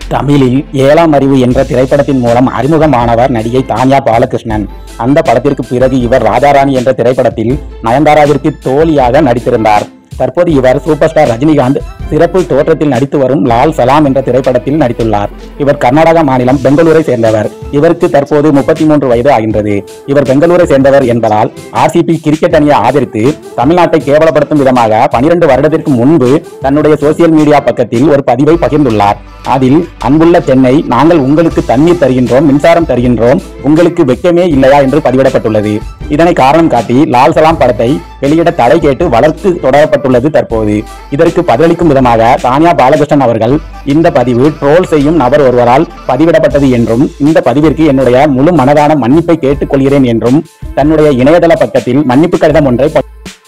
தமிழில் ஏழாம் அறிவு என்ற திரைப்படத்தின் மூலம் அறிமுகமானவர் நடிகை தான்யா பாலகிருஷ்ணன் அந்த படத்திற்கு பிறகு இவர் ராஜாராணி என்ற திரைப்படத்தில் நயன்தாராவிற்கு தோழியாக நடித்திருந்தார் தற்போது இவர் சூப்பர் ஸ்டார் ரஜினிகாந்த் சிறப்பு தோற்றத்தில் நடித்து வரும் லால் சலாம் என்ற திரைப்படத்தில் நடித்துள்ளார் இவர் கர்நாடக மாநிலம் பெங்களூரை சேர்ந்தவர் இவருக்கு தற்போது முப்பத்தி மூன்று வயது ஆகின்றது இவர் பெங்களூரை சேர்ந்தவர் என்பதால் ஆர்சிபி கிரிக்கெட் அணியை ஆதரித்து தமிழ்நாட்டை கேவலப்படுத்தும் விதமாக பனிரெண்டு வருடத்திற்கு முன்பு தன்னுடைய சோசியல் மீடியா பக்கத்தில் ஒரு பதிவை பகிர்ந்துள்ளார் அதில் அன்புள்ள சென்னை நாங்கள் உங்களுக்கு தண்ணீர் தருகின்றோம் மின்சாரம் தருகின்றோம் உங்களுக்கு வெட்கமே இல்லையா என்று பதிவிடப்பட்டுள்ளது இதனை காரணம் காட்டி லால் சலாம் படத்தை வெளியிட தடை கேட்டு வழக்கு தொடரப்பட்டுள்ளது தற்போது இதற்கு பதிலளிக்கும் விதமாக தானியா பாலகிருஷ்ணன் அவர்கள் இந்த பதிவு ட்ரோல் செய்யும் நபர் ஒருவரால் பதிவிடப்பட்டது என்றும் இந்த பதிவிற்கு என்னுடைய முழு மனதான மன்னிப்பை கேட்டுக்கொள்கிறேன் என்றும் தன்னுடைய இணையதள பக்கத்தில் மன்னிப்பு கடிதம் ஒன்றை ப-